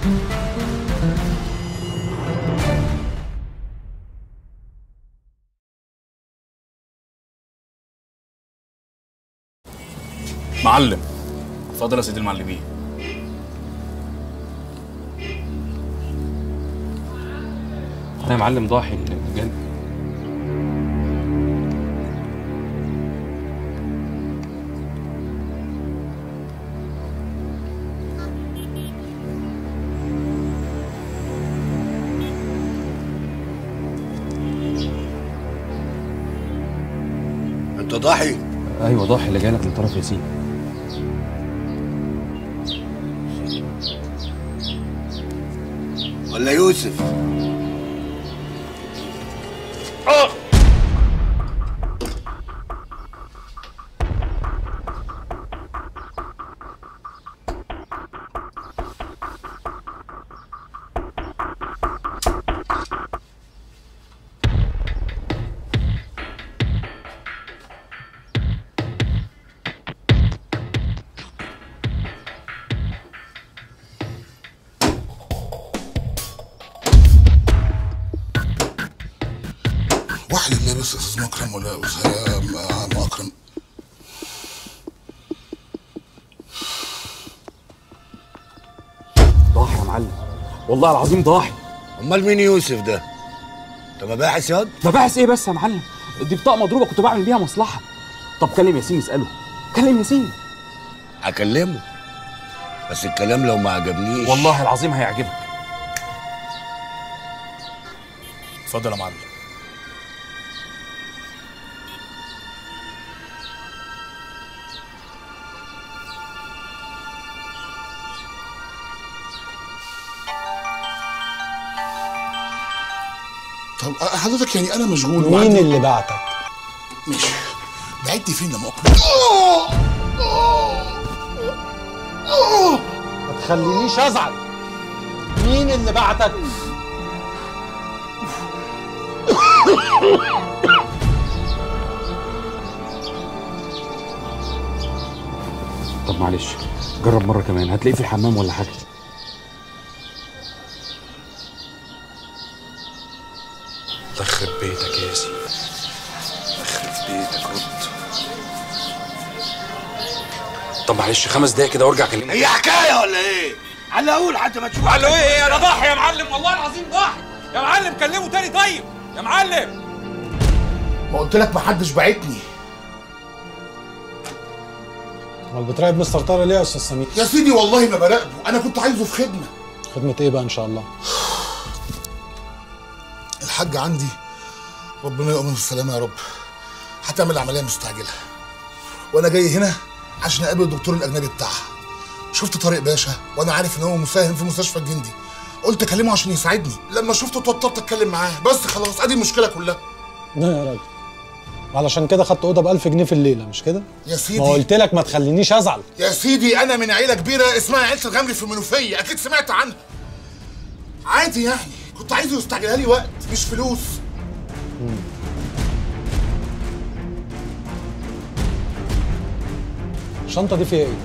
معلم اتفضل يا سيدي المعلمين انا يا معلم ضاحي الجن انت ضاحي ايوه ضاحي اللي جاي لك من طرف ياسين ولا يوسف واحد الله بس يا استاذ مكرم ولا يا عم اكرم ضاحي يا معلم والله العظيم ضاحي امال مين يوسف ده انت مباحث ياض مباحث ايه بس يا معلم دي بطاقه مضروبه كنت بعمل بيها مصلحه طب كلم ياسين اساله كلم ياسين هكلمه بس الكلام لو ما عجبنيش والله العظيم هيعجبك اتفضل يا معلم طب حضرتك يعني انا مشغول مين وعندي- اللي بعتك؟ ماشي بعدتي فين لما اكرم ما تخلينيش ازعل مين اللي بعتك؟ طب معلش جرب مره كمان هتلاقيه في الحمام ولا حاجه الله يخرب بيتك يا ياسين الله يخرب بيتك رد طب معلش خمس دقايق كده وارجع اكلمك هي حكايه ولا ايه على اقول حتى ما تشوف قال له ايه ايه انا ضاحي يا معلم والله العظيم ضاحي يا معلم كلمه تاني طيب يا معلم ما قلت لك ما حدش بعتني امال بتراقب مستر طارق ليه يا استاذ سمير؟ يا سيدي والله ما براقبه انا كنت عايزه في خدمه خدمة ايه بقى ان شاء الله؟ الحاج عندي ربنا يقوم بالسلامه يا رب هتعمل عمليه مستعجله وانا جاي هنا عشان اقابل الدكتور الاجنبي بتاعها شفت طارق باشا وانا عارف ان هو مساهم في مستشفى الجندي قلت اكلمه عشان يساعدني لما شفته اتوترت اتكلم معاه بس خلاص ادي المشكله كلها لا يا راجل علشان كده خدت اوضه ب 1000 جنيه في الليله مش كده؟ يا سيدي ما قلت لك ما تخلينيش ازعل يا سيدي انا من عيله كبيره اسمها عيله الغمري في المنوفيه اكيد سمعت عنها عادي يعني كنت عايزه يستعجلها لي وقت مش فلوس الشنطه دي فيها ايه؟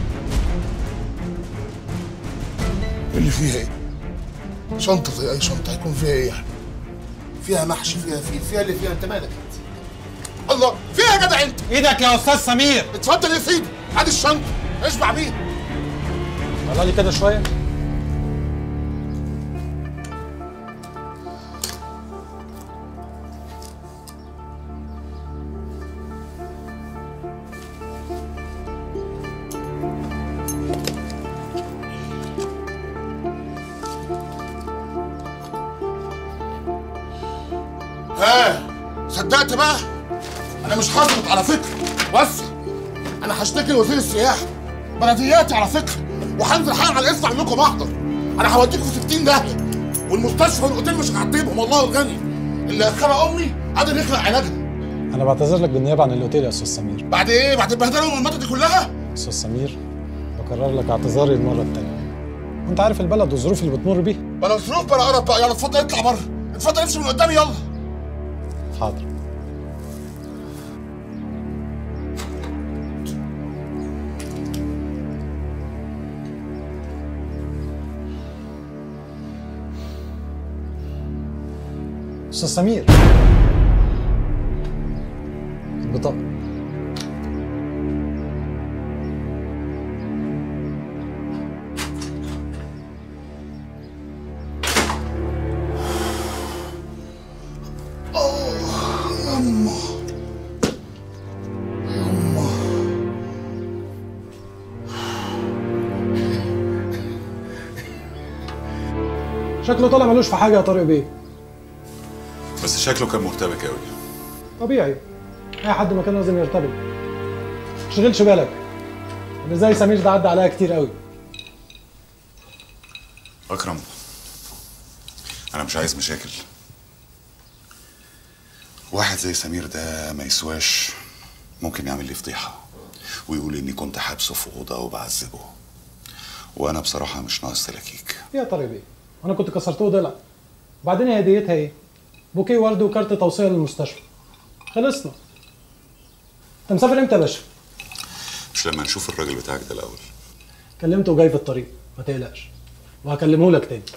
اللي فيها ايه شنطه زي اي شنطه هيكون فيها ايه يعني فيها محشي فيها فيل فيها اللي فيها انت مالك انت الله فيها يا جدع انت ايدك يا استاذ سمير اتفضل يا سيدي ادي الشنطه اشبع بيها طلع لي كده شويه ها صدقت بقى انا مش هسقط على فكره بس انا هشتكي لوزير السياحه بلدياتي على فكره وهنزل حالا على الاسم اعمل لكم محضر انا هوديكم في 60 داهيه والمستشفى والاوتيل مش هعتبهم والله الغني اللي خلق امي قادر يخلق علاجها انا بعتذر لك بالنيابه عن الاوتيل يا استاذ سمير بعد ايه بعد البهدله والماده دي كلها استاذ سمير بكرر لك اعتذاري المره الثانيه وانت عارف البلد والظروف اللي بتمر بيها بلا ظروف بلا قرف بقى يلا اتفضل اطلع بره اتفضل امشي من قدامي يلا حاضر استاذ سمير البطاقه شكله طالع ملوش في حاجه يا طارق بيه بس شكله كان مرتبك قوي طبيعي اي حد مكانه لازم يرتبط تشغلش بالك اللي زي سمير ده عدى عليا كتير قوي اكرم انا مش عايز مشاكل واحد زي سمير ده ما يسواش ممكن يعمل لي فضيحه ويقول اني كنت حابسه في اوضه وبعذبه وانا بصراحه مش ناقص تلاكيك يا طارق بيه انا كنت كسرته ضلع وبعدين هي هديتها ايه بوكيه ورد وكارت توصيه للمستشفى خلصنا انت مسافر امتى يا باشا مش لما نشوف الراجل بتاعك ده الاول كلمته وجاي في الطريق ما تقلقش وهكلمه لك تاني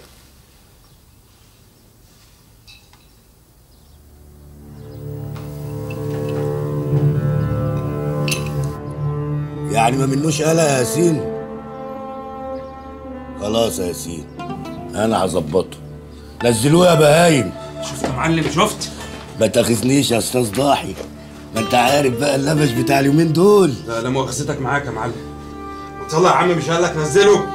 يعني ما منوش قلق يا ياسين خلاص يا ياسين انا هظبطه نزلوه يا بهايم شفت يا معلم شفت ما تاخذنيش يا استاذ ضاحي ما انت عارف بقى اللبش بتاع اليومين دول لا لا مؤاخذتك معاك يا معلم طلع يا عم مش قال لك نزله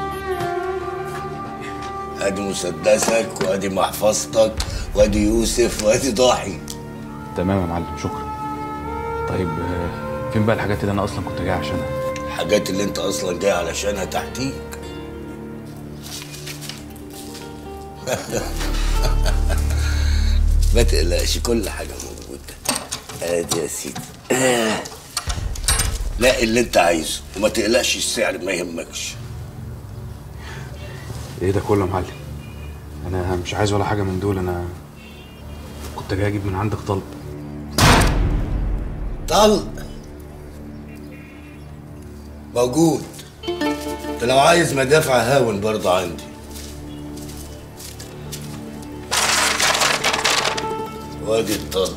ادي مسدسك وادي محفظتك وادي يوسف وادي ضاحي تمام يا معلم شكرا طيب آه، فين بقى الحاجات اللي انا اصلا كنت جاي عشانها الحاجات اللي انت اصلا جاي علشانها تحتيك ما تقلقش كل حاجه موجوده ادي يا سيدي آه. لا اللي انت عايزه وما تقلقش السعر ما يهمكش ايه ده كله يا معلم انا مش عايز ولا حاجه من دول انا كنت جاي اجيب من عندك طلب طلق موجود انت لو عايز مدافع هاون برضه عندي وادي الطلق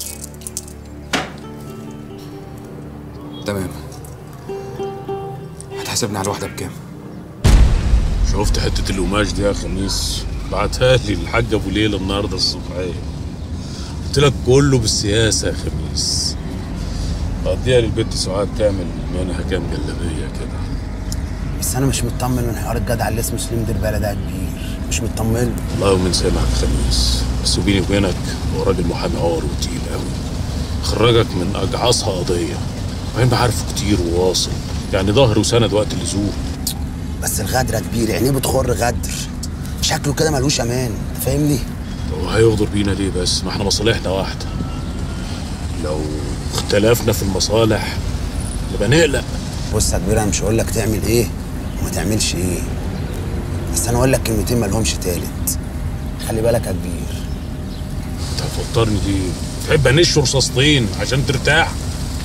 تمام هتحاسبني على الواحده بكام شفت حتة القماش دي يا خميس بعتها لي الحاج ابو ليلى النهارده الصبحية قلت لك كله بالسياسة يا خميس قضيها للبنت سعاد تعمل منها كام جلابية كده بس انا مش مطمن من حوار الجدع اللي اسمه سليم ديربالة ده يا كبير مش مطمن والله ومن سامعك خميس بس وبيني وبينك هو راجل محامي عار وتقيل قوي خرجك من اجعصها قضية وبعدين عارفه كتير وواصل يعني ظهر وسند وقت اللزوم بس الغدر يا كبير عينيه بتخر غدر شكله كده ملوش امان أنت فاهمني هو هيغدر بينا ليه بس ما احنا مصالحنا واحدة لو اختلفنا في المصالح نبقى نقلق بص يا كبير انا مش هقول لك تعمل ايه وما تعملش ايه بس انا اقول لك كلمتين مالهمش تالت خلي بالك يا كبير انت هتوترني ليه؟ تحب انش رصاصتين عشان ترتاح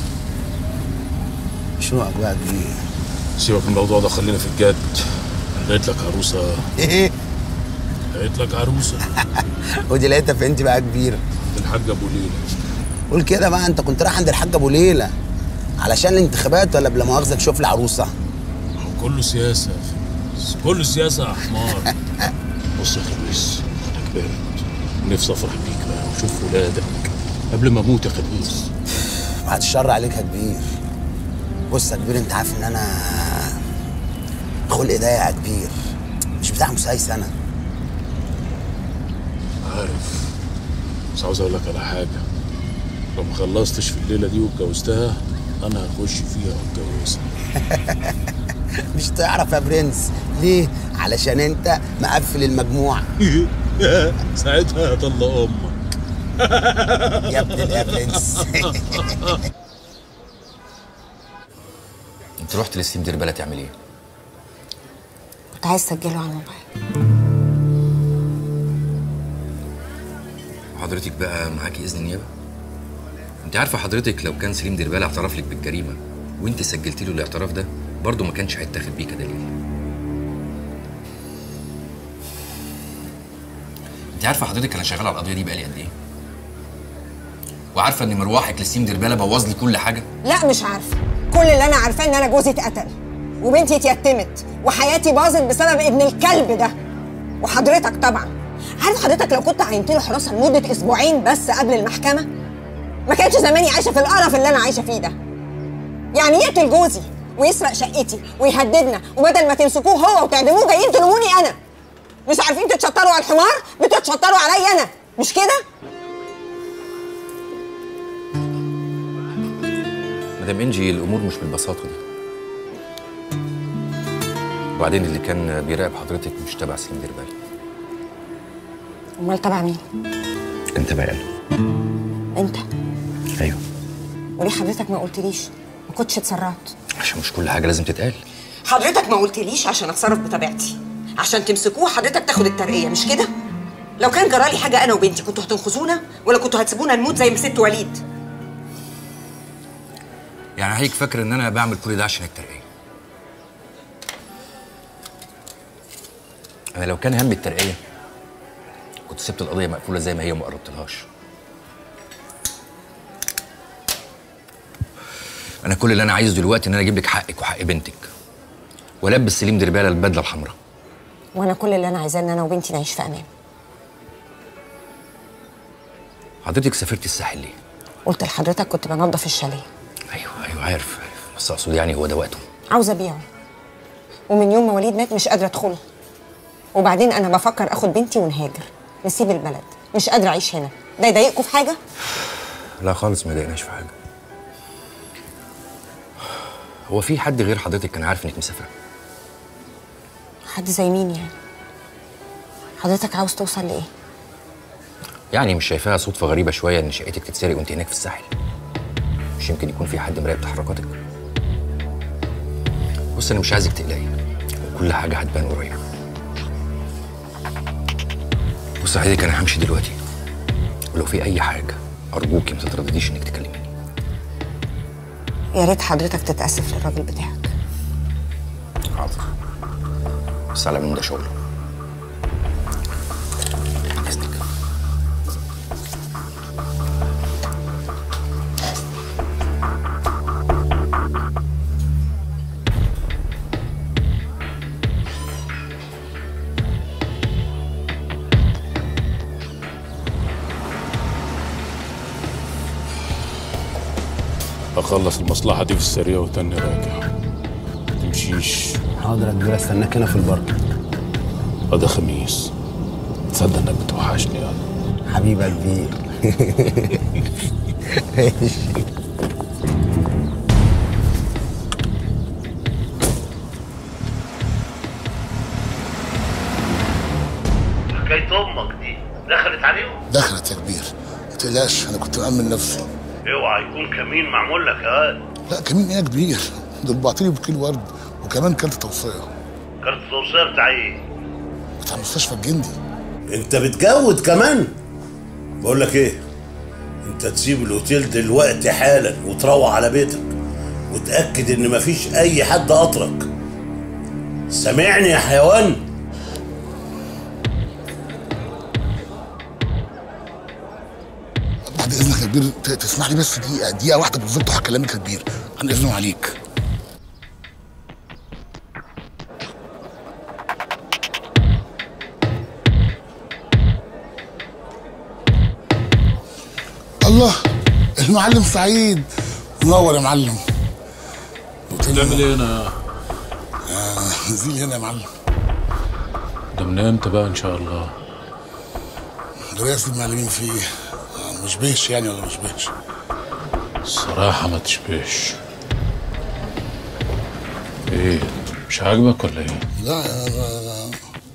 شنوقك بقى يا كبير سيبك من الموضوع ده خلينا في الجد لقيت لك عروسة ايه لقيت لك عروسة ودي لقيتها في انت بقى يا كبير الحاج ابو ليلى قول كده بقى انت كنت رايح عند الحاج ابو ليلى علشان الانتخابات ولا بلا مؤاخذه تشوف لي عروسه هو كله سياسة يا خميس كله سياسة يا حمار بص يا خميس انا كبرت ونفسي افرح بيك بقى واشوف ولادك قبل ما اموت يا خميس بعد الشر عليك يا كبير بص يا كبير انت عارف ان انا خلق ضيق يا كبير مش بتاع مسايس انا عارف بس عاوز اقول لك على حاجة لو ما خلصتش في الليلة دي واتجوزتها انا هخش فيها واتجوزها مش تعرف يا برنس ليه علشان انت مقفل المجموع ساعتها هطلق امك يا ابن يا برنس انت رحت لستيم ديربالة تعمل ايه؟ كنت عايز اسجله على الموبايل وحضرتك بقى معاكي اذن نيابه؟ انت عارفه حضرتك لو كان سليم ديربالة اعترف لك بالجريمه وانت سجلتي له الاعتراف ده برضه ما كانش هيتاخد بيه كدليل انت عارفه حضرتك انا شغال على القضيه دي بقالي قد ايه؟ وعارفه ان مروحك لسيم درباله بوظ لي كل حاجه لا مش عارفه كل اللي انا عارفاه ان انا جوزي اتقتل وبنتي اتيتمت وحياتي باظت بسبب ابن الكلب ده وحضرتك طبعا عارف حضرتك لو كنت عينت له حراسه لمده اسبوعين بس قبل المحكمه ما كانش زماني عايشه في القرف اللي انا عايشه فيه ده يعني يقتل جوزي ويسرق شقتي ويهددنا وبدل ما تمسكوه هو وتعدموه جايين تلوموني انا مش عارفين تتشطروا على الحمار بتتشطروا عليا انا مش كده مدام انجي الامور مش بالبساطه دي وبعدين اللي كان بيراقب حضرتك مش تبع سليم دربالة امال تبع مين انت بقى انت ايوه وليه حضرتك ما قلتليش ما كنتش اتسرعت عشان مش كل حاجه لازم تتقال حضرتك ما قلتليش عشان اتصرف بطبيعتي عشان تمسكوه حضرتك تاخد الترقيه مش كده لو كان جرالي حاجه انا وبنتي كنتوا هتنخسونا ولا كنتوا هتسيبونا نموت زي ما ست وليد يعني هيك فاكر ان انا بعمل كل ده عشان الترقيه انا لو كان همي الترقيه كنت سبت القضيه مقفوله زي ما هي وما قربتلهاش انا كل اللي انا عايزه دلوقتي ان انا اجيب لك حقك وحق بنتك والبس سليم درباله البدله الحمراء وانا كل اللي انا عايزاه ان انا وبنتي نعيش في امان حضرتك سافرتي الساحل ليه قلت لحضرتك كنت بنظف الشاليه ايوه ايوه عارف عارف بس اقصد يعني هو ده وقته عاوزه ابيعه ومن يوم ما وليد مات مش قادره ادخله وبعدين انا بفكر اخد بنتي ونهاجر نسيب البلد مش قادره اعيش هنا ده يضايقكم في حاجه لا خالص ما ضايقناش في حاجه هو في حد غير حضرتك كان عارف انك مسافره حد زي مين يعني حضرتك عاوز توصل لايه يعني مش شايفاها صدفه غريبه شويه ان شقتك تتسرق وانت هناك في الساحل مش يمكن يكون في حد مراقب تحركاتك بص انا مش عايزك تقلقي وكل حاجه هتبان قريب بص حضرتك انا همشي دلوقتي ولو في اي حاجه ارجوكي ما تتردديش انك تكلميني يا ريت حضرتك تتاسف للراجل بتاعك حاضر بس على من ده شغله إذنك. اخلص المصلحه دي في السريع وتاني راجع تمشيش حاضر يا كبير استناك هنا في البركه هذا خميس تصدق انك بتوحشني يا حبيبي يا كبير ماشي حكاية أمك دي دخلت عليهم؟ دخلت يا كبير ما تقلقش انا كنت مأمن نفسي اوعى يكون كمين معمول لك يا واد لا كمان ايه يا كبير دول بعتلي بكيلو ورد وكمان كانت توصيه كارت التوصية بتاع ايه؟ بتاع مستشفى الجندي انت بتجود كمان بقول لك ايه انت تسيب الاوتيل دلوقتي حالا وتروح على بيتك وتاكد ان مفيش اي حد قطرك سامعني يا حيوان بعد اذنك يا كبير ت- تسمح لي بس دقيقه دقيقه واحده بالظبط وهكلمك يا كبير عن اذنه عليك الله المعلم سعيد منور يا معلم بتعمل ايه هنا آه نزيل هنا يا معلم ده من امتى بقى ان شاء الله دراسة المعلمين فيه آه، مش بيش يعني ولا مش بيش الصراحه ما تشبهش ايه مش عاجبك ولا ايه لا لا لا, لا.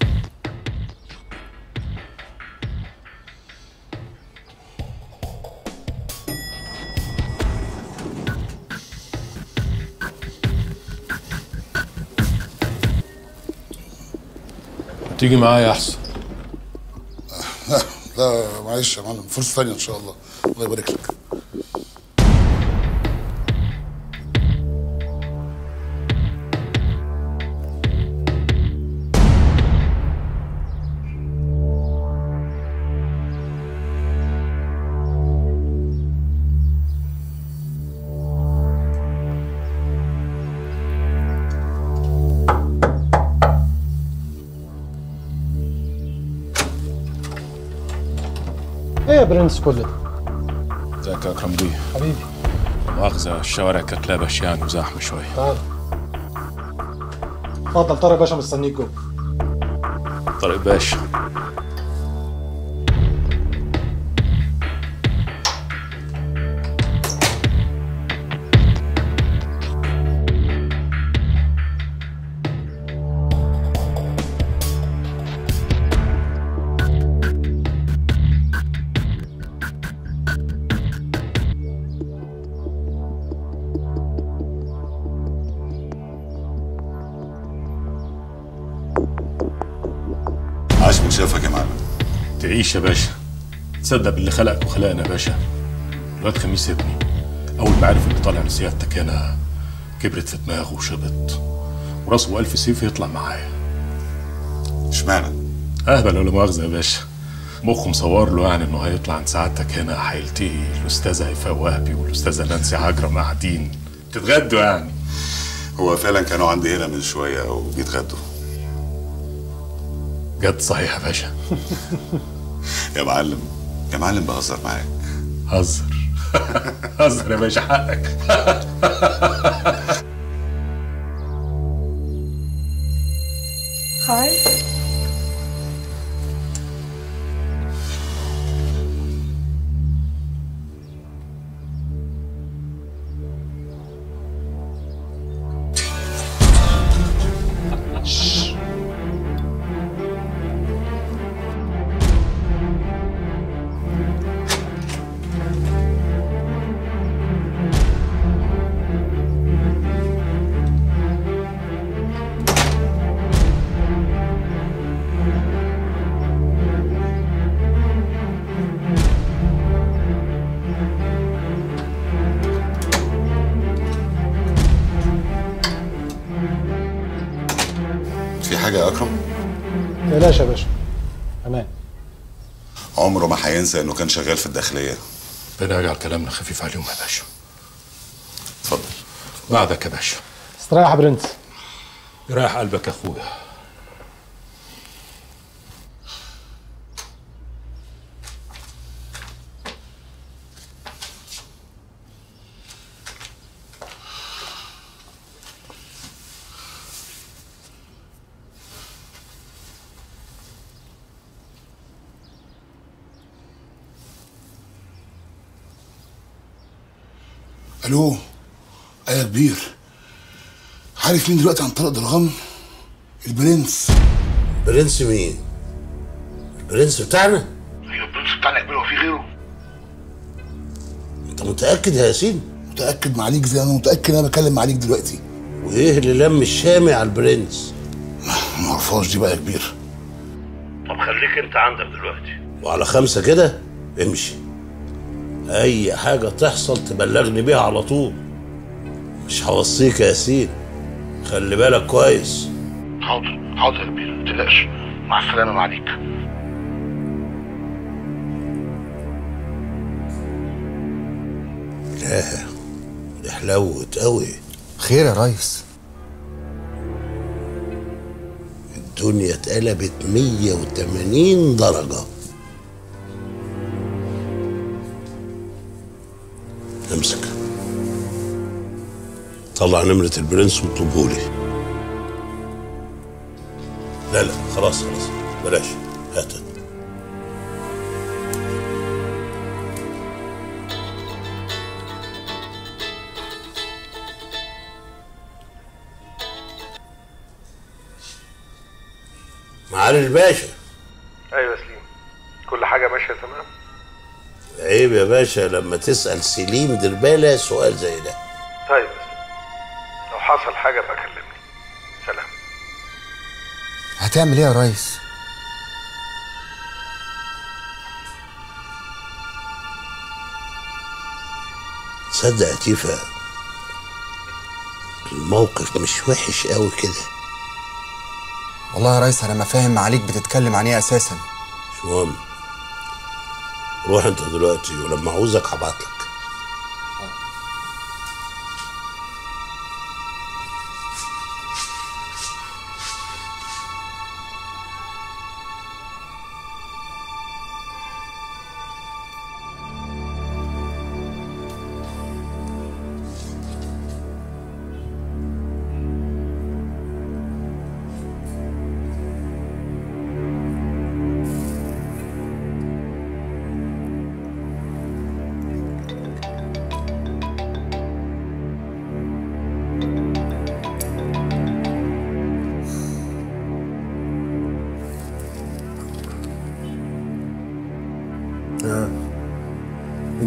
تيجي معايا احسن لا لا معلش يا معلم فرصة ثانية إن شاء الله الله يبارك لك برنس كل ده ازيك يا اكرم بيه حبيبي لا مؤاخذة الشوارع كانت لابش يعني وزحمة شوية تعال اتفضل طارق باشا مستنيك جوه طارق باشا عاش من شافك يا معلم تعيش يا باشا تصدق باللي خلقك وخلقنا يا باشا الواد خميس ابني اول ما عرف اني طالع لسيادتك هنا كبرت في دماغه وشبط وراسه ألف سيف يطلع معايا اشمعنى؟ اهبل ولا مؤاخذة يا باشا مخه مصور له يعني انه هيطلع عند سعادتك هنا هيلتقي الاستاذه هيفاء وهبي والاستاذه نانسي عجرم قاعدين تتغدوا يعني هو فعلا كانوا عندي هنا من شوية وبيتغدوا جد صحيح يا باشا يا معلم يا معلم بهزر معاك هزر هزر يا باشا حقك خال في حاجة يا أكرم؟ تقلقش يا باشا امان عمره ما هينسى إنه كان شغال في الداخلية ربنا يجعل كلامنا خفيف عليهم يا باشا اتفضل بعدك يا باشا استريح يا برنس يريح قلبك يا اخويا الو ايه يا كبير عارف مين دلوقتي عن طريق درغام البرنس برنس مين؟ البرنس بتاعنا؟ ايوه البرنس بتاعنا يا كبير هو في غيره انت متأكد يا ياسين؟ متاكد معاليك زي انا متاكد انا بكلم معاليك دلوقتي وايه اللي لم الشامي على البرنس؟ ما اعرفهاش دي بقى يا كبير طب خليك انت عندك دلوقتي وعلى خمسة كده امشي أي حاجة تحصل تبلغني بيها على طول مش هوصيك يا ياسين خلي بالك كويس حاضر حاضر يا كبير ما تقلقش مع السلامه معاليك لا دي حلوت قوي خير يا ريس الدنيا اتقلبت 180 درجة امسك طلع نمرة البرنس واطلبهولي لا لا خلاص خلاص بلاش هات معالي الباشا ايوه يا سليم كل حاجه ماشيه تمام عيب يا باشا لما تسأل سليم دربالة سؤال زي ده طيب يا سليم لو حصل حاجه بقى كلمني سلام هتعمل ايه يا ريس تصدق يا تيفا الموقف مش وحش قوي كده والله يا ريس انا ما فاهم معاليك بتتكلم عن ايه اساسا مش مهم روح انت دلوقتي ولما عاوزك هبعتلك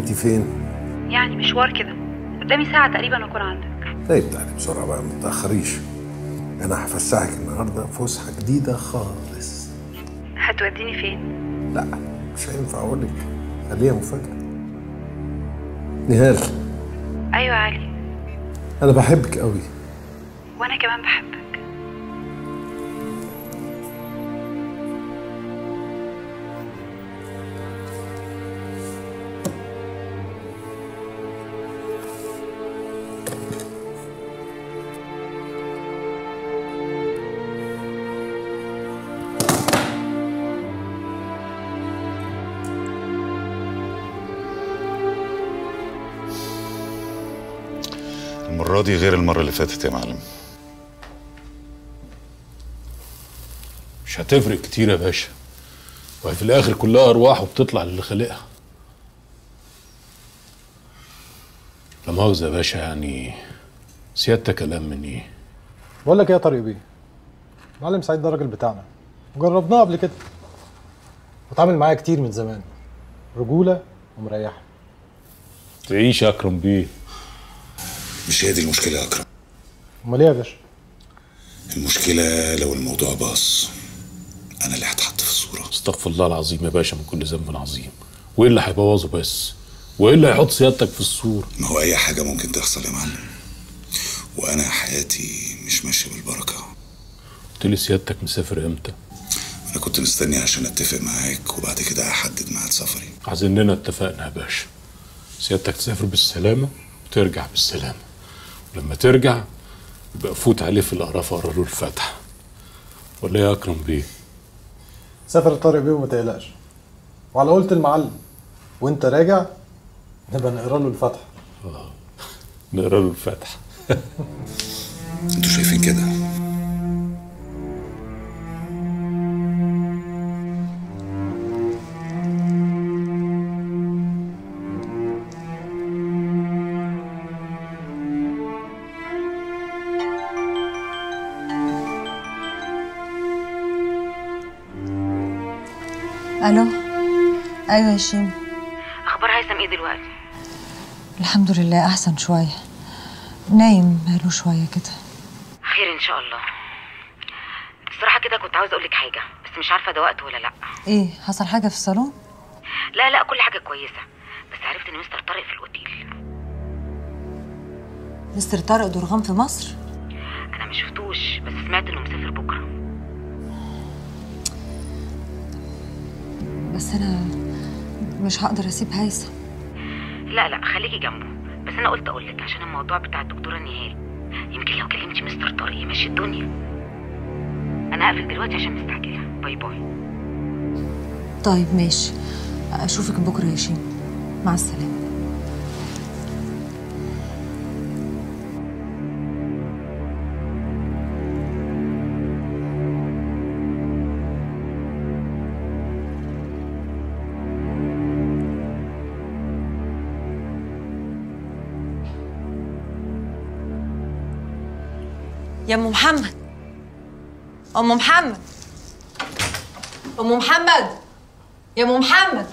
انت فين يعني مشوار كده قدامي ساعة تقريبا أكون عندك طيب تعالي بسرعه بقى ما تاخريش انا هفسحك النهارده فسحه جديده خالص هتوديني فين؟ لا مش هينفع اقول لك خليها مفاجاه نهال أيوة يا علي انا بحبك قوي وأنا كمان بحبك المرة دي غير المرة اللي فاتت يا معلم مش هتفرق كتير يا باشا وهي في الاخر كلها ارواح وبتطلع للي خالقها لا مؤاخذة يا باشا يعني سيادتك كلام من ايه بقول لك ايه يا طارق بيه معلم سعيد ده الراجل بتاعنا وجربناه قبل كده واتعامل معايا كتير من زمان رجوله ومريحه تعيش يا اكرم بيه مش هي دي المشكلة يا أكرم امال ايه يا باشا المشكلة لو الموضوع باظ أنا اللي هتحط في الصورة استغفر الله العظيم يا باشا من كل ذنب عظيم وايه اللي هيبوظه بس وايه اللي هيحط سيادتك في الصورة ما هو أي حاجة ممكن تحصل يا معلم وأنا حياتي مش ماشية بالبركة قلت لي سيادتك مسافر امتى أنا كنت مستني عشان أتفق معاك وبعد كده أحدد ميعاد سفري عايزيننا اتفقنا يا باشا سيادتك تسافر بالسلامة وترجع بالسلامة ولما ترجع يبقى فوت عليه في القرافة اقرا له الفاتحة ولا إيه يا اكرم بيه سافر يا طارق بيه وما تقلقش وعلى قولة المعلم وانت راجع نبقى نقرا له الفاتحه نقرا له الفاتحة انتوا شايفين كده الو ايوه يا شيم أخبار هيثم إيه دلوقتي؟ الحمد لله احسن شويه نايم بقاله شويه كده خير إن شاء الله الصراحة كده كنت عاوزة أقولك حاجة بس مش عارفة ده وقت ولا لأ ايه حصل حاجه في الصالون لا لا كل حاجة كويسة بس عرفت إن مستر طارق في الأوتيل مستر طارق درغام في مصر أنا مش شفتوش بس سمعت إنه مسافر بكرة بس انا مش هقدر اسيب هيثم لا لا خليكي جنبه بس أنا قلت أقولك عشان الموضوع بتاع الدكتورة نهال يمكن لو كلمتي مستر طارق يمشي الدنيا أنا هقفل دلوقتي عشان مستعجلة باي باي طيب ماشي اشوفك بكره يا شيم مع السلامه يا ام محمد ام محمد ام محمد يا ام محمد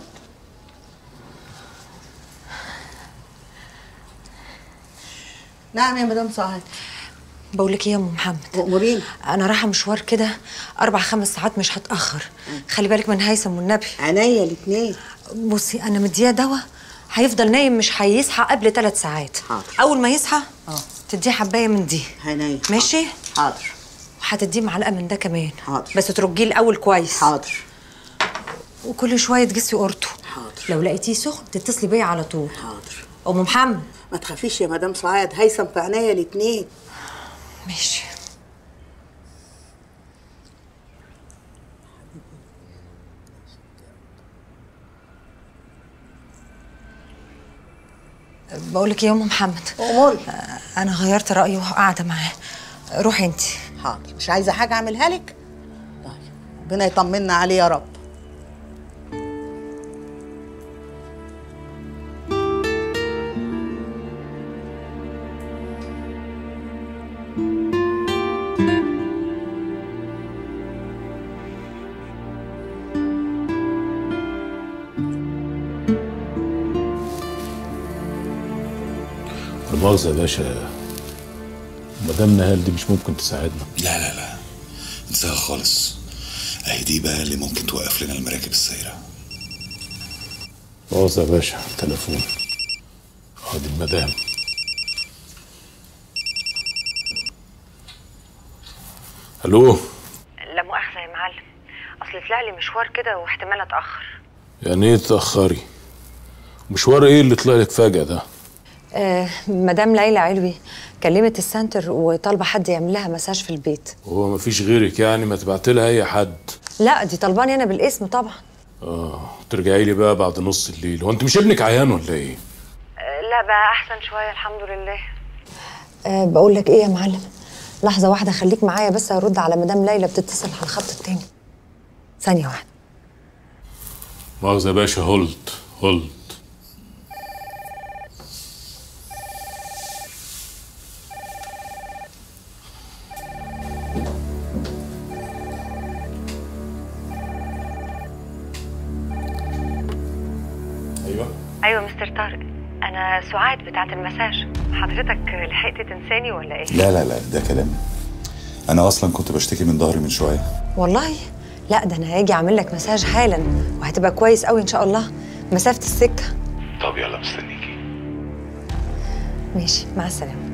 نعم يا مدام سعاد بقول لك ايه يا ام محمد مأمورين انا رايحه مشوار كده اربع خمس ساعات مش هتاخر خلي بالك من هيثم والنبي عينيا الاثنين بصي انا مديه دواء هيفضل نايم مش هيصحى قبل ثلاث ساعات حاضر. اول ما يصحى اه تديه حبايه من دي عينيا ماشي حاضر وهتديه معلقه من ده كمان حاضر. بس ترجيه الاول كويس حاضر وكل شويه تجسي قرطه حاضر لو لقيتيه سخن تتصلي بيا على طول حاضر ام محمد ما تخافيش يا مدام سعاد هيثم في عينيا الاثنين ماشي بقول لك يا ام محمد اموري انا غيرت رايي وقاعده معاه روحي انت حاضر مش عايزه حاجه اعملها لك طيب ربنا يطمنا عليه يا رب مؤاخذة يا باشا مدام نهال دي مش ممكن تساعدنا لا لا لا انساها خالص اهي دي بقى اللي ممكن توقف لنا المراكب السايره مؤاخذة يا باشا تليفون ادي المدام الو لا مؤاخذة يا معلم أصل طلع لي مشوار كده واحتمال أتأخر يعني ايه تأخري مشوار ايه اللي طلع لك فجأة ده آه مدام ليلى علوي كلمت السنتر وطالبة حد يعمل لها مساج في البيت هو مفيش غيرك يعني ما تبعت لها اي حد لا دي طلباني أنا بالاسم طبعا اه ترجعي لي بقى بعد نص الليل هو انت مش ابنك عيان ولا ايه آه لا بقى أحسن شوية الحمد لله آه بقول لك إيه يا معلم لحظة واحدة خليك معايا بس هرد على مدام ليلى بتتصل على الخط التاني ثانية واحدة مؤاخذة يا باشا هولد هولد ايوه أيوة مستر طارق أنا سعاد بتاعت المساج حضرتك لحقت تنساني ولا إيه؟ لا لا لا ده كلام انا اصلا كنت بشتكي من ظهري من شويه والله لا ده أنا هاجي أعمل لك مساج حالا وهتبقى كويس قوي إن شاء الله مسافة السكة طب يلا مستنيكي ماشي مع السلامة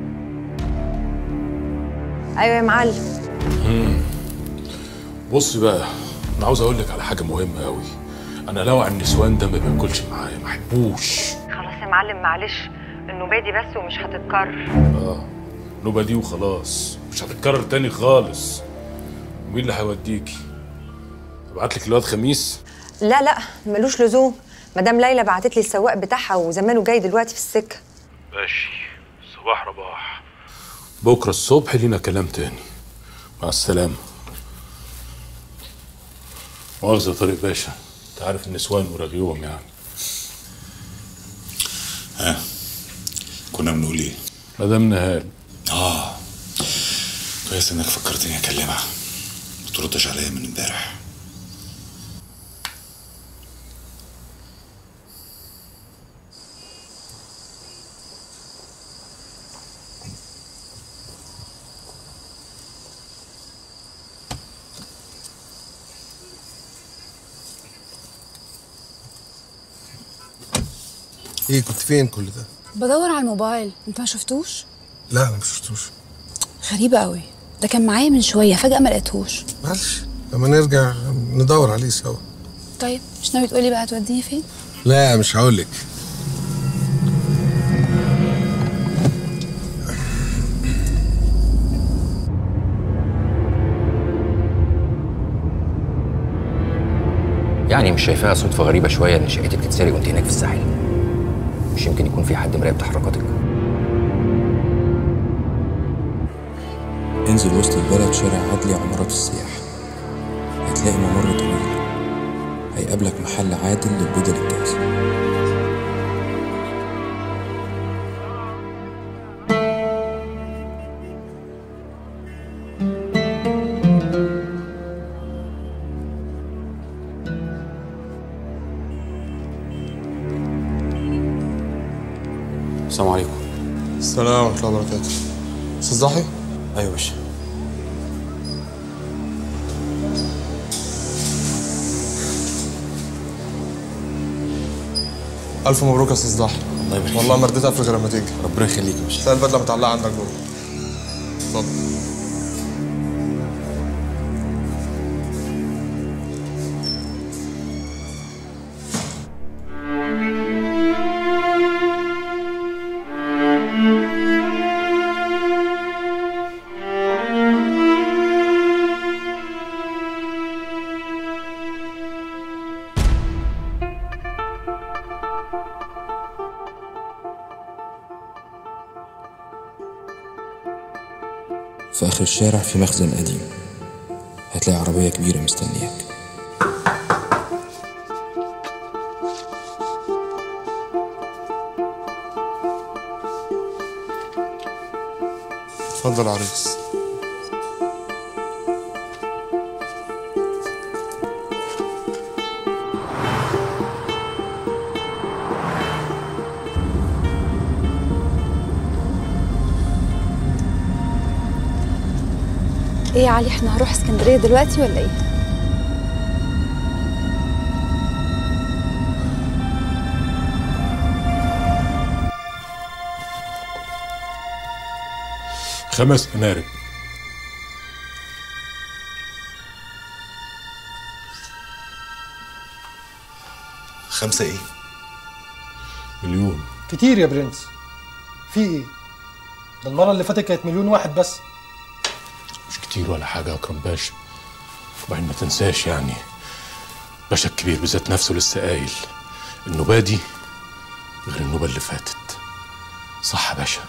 أيوة يا معلم مم. بص بقى انا عاوز اقول لك على حاجه مهمه قوي انا لو على النسوان ده ما باكلش معايا ما احبوش خلاص يا معلم معلش النوبة دي بس ومش هتتكرر اه نوبه دي وخلاص مش هتتكرر تاني خالص ومين اللي هيوديكي ابعت لك الواد خميس لا لا ملوش لزوم مدام ليلى بعتت لي السواق بتاعها وزمانه جاي دلوقتي في السكة ماشي صباح رباح بكره الصبح لينا كلام تاني مع السلامه مؤاخذة طارق باشا انت عارف النسوان ورغيهم يعني ها كنا بنقول ايه مدام نهال اه كويس انك فكرتني اكلمها ما تردش عليا من امبارح ايه كنت فين كل ده؟ بدور على الموبايل انت ما شفتوش لا انا ما شفتوش غريبة قوي ده كان معايا من شوية فجأة ما لقيتهوش معلش لما نرجع ندور عليه سوا طيب مش ناوي تقولي بقى هتوديني فين لا مش هقولك يعني مش شايفاها صدفة غريبة شوية إن شقتك تتسرق وأنت هناك في الساحل مش يمكن يكون في حد مراقب تحركاتك انزل وسط البلد شارع عدلي عمارات السياح هتلاقي ممر طويل هيقابلك محل عادل للبدل الجاهزة السلام عليكم السلام ورحمة الله وبركاته أستاذ ضحي؟ ايوه يا باشا ألف مبروك يا أستاذ ضحي الله يبارك والله ما رديت أقفل غير لما تيجي ربنا يخليك يا باشا تلاقي البدلة متعلقة عندك جوه اتفضل في آخر الشارع في مخزن قديم هتلاقي عربية كبيرة مستنياك اتفضل يا عريس ايه يا علي احنا هنروح اسكندريه دلوقتي ولا ايه خمس منارب خمسة ايه؟ مليون كتير يا برنس في ايه ده المره اللي فاتت كانت مليون واحد بس مش كتير ولا حاجة يا أكرم باشا وبعدين ما تنساش يعني باشا الكبير بذات نفسه لسه قايل النوبة دي غير النوبة اللي فاتت صح يا باشا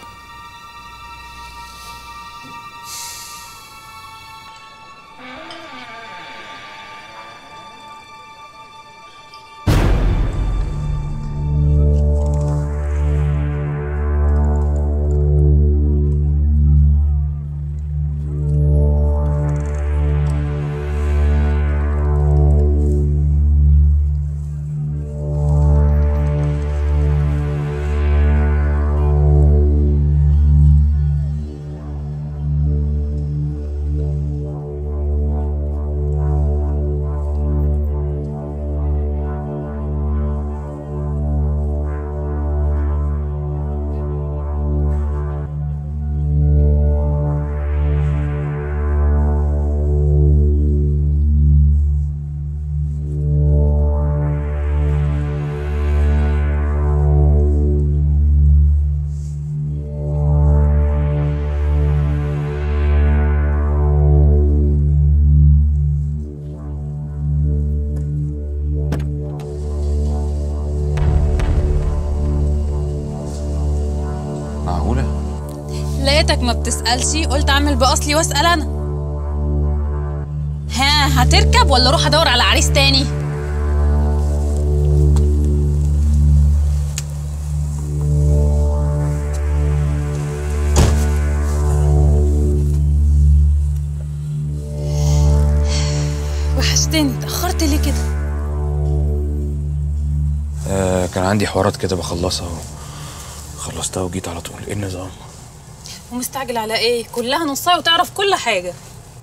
معقولة؟ لقيتك ما بتسألش قلت أعمل بأصلي وأسأل أنا ها هتركب ولا أروح أدور على عريس تاني؟ وحشتني اتأخرت ليه كده؟ آه كان عندي حوارات كده بخلصها خلصتها وجيت على طول ايه النظام؟ ومستعجل على إيه؟ كلها نصاية وتعرف كل حاجة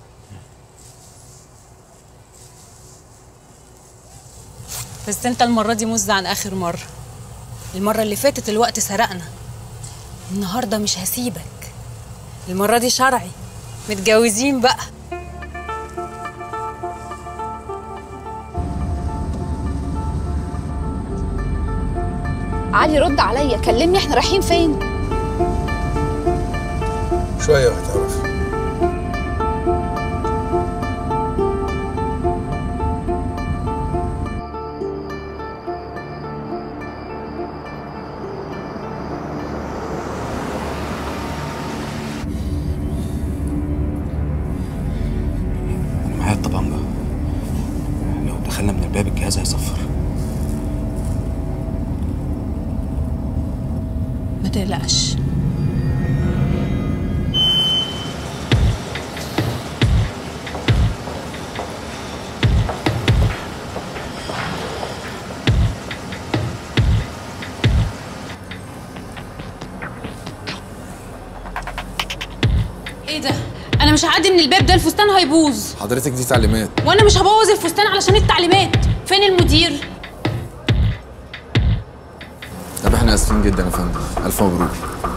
بس انت المرة دي مز عن آخر مرة المرة اللي فاتت الوقت سرقنا النهاردة مش هسيبك المرة دي شرعي متجوزين بقى علي رد عليا كلمني احنا رايحين فين شوية وهتعرف انا معايا الطبنجة لو دخلنا من الباب الجهاز هيصفر ما تقلقش ايه ده انا مش هعدي من الباب ده الفستان هيبوظ حضرتك دي تعليمات وانا مش هبوظ الفستان علشان التعليمات فين المدير طب احنا اسفين جدا يا فندم الف مبروك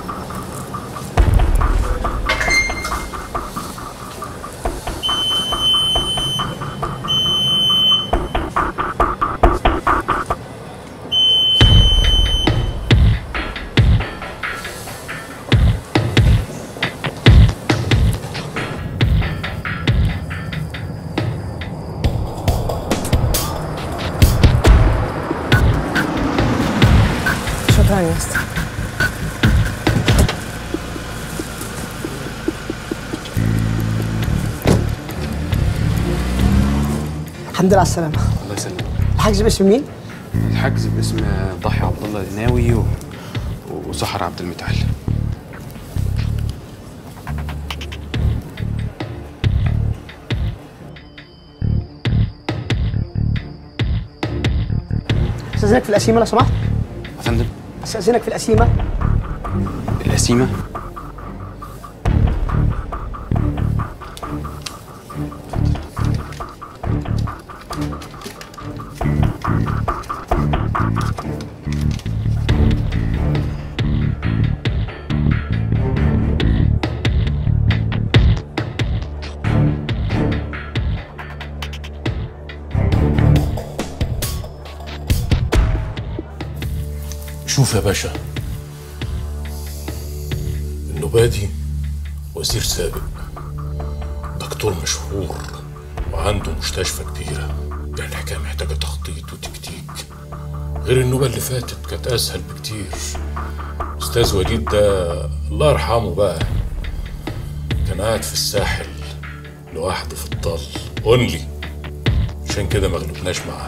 شكرا يا اسطى الحمد لله على السلامة الله يسلمك الحاج باسم مين؟ الحجز باسم ضحي عبد الله الناوي و... وسحر عبد المتعال استاذنك في القسيمة لو سمحت يا فندم استاذنك في القسيمة القسيمة شوف يا باشا النبادي وزير سابق دكتور مشهور وعنده مستشفى كبيرة يعني الحكاية محتاجة تخطيط وتكتيك غير النوبة اللي فاتت كانت أسهل بكتير أستاذ وليد ده الله يرحمه بقى كان قاعد في الساحل لوحده في الطل اونلي عشان كده ما غلبناش معاه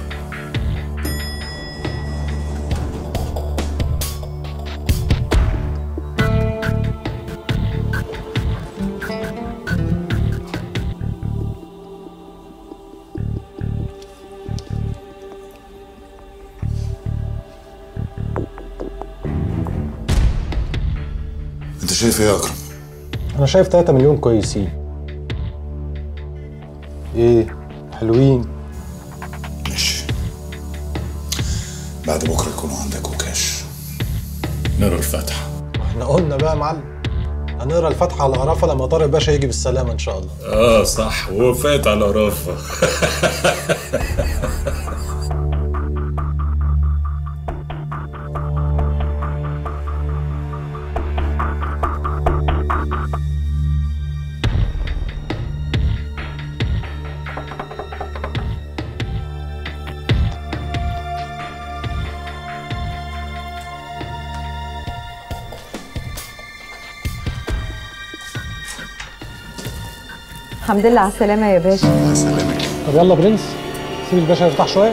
انت شايف ايه يا اكرم انا شايف 3 مليون كويسين ايه حلوين ماشي بعد بكره يكونوا عندك وكاش نقرا الفاتحه احنا قلنا بقى يا معلم هنقرا الفاتحه على عرفه لما طارق باشا يجي بالسلامه ان شاء الله اه صح وفات على رافه الحمد لله على السلامة يا باشا الله يسلمك طب يلا برنس سيب الباشا يرتاح شويه